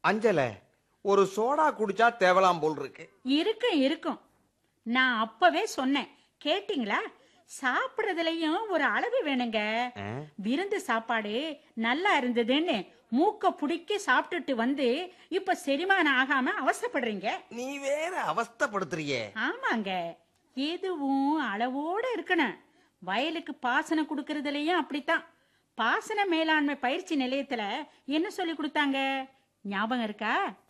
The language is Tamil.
அஞ்சல ஒரு சோடா குடிச்சா தேவலாம் போல் இருக்கு இருக்கும் இருக்கும் நான் அப்பவே சொன்னேன் கேட்டிங்களா சாப்பிடுறதுலயும் ஒரு அளவு வேணுங்க ஆ? விருந்து சாப்பாடு நல்லா இருந்ததுன்னு மூக்க புடிக்க சாப்பிட்டுட்டு வந்து இப்ப செரிமானம் ஆகாம அவசப்படுறீங்க நீ வேற அவஸ்தைப்படுத்துறியே ஆமாங்க எதுவும் அளவோட இருக்கணும் வயலுக்கு பாசனம் கொடுக்கறதுலயும் அப்படித்தான் பாசன மேலாண்மை பயிற்சி நிலையத்துல என்ன சொல்லி கொடுத்தாங்க ஞாபகம் இருக்கா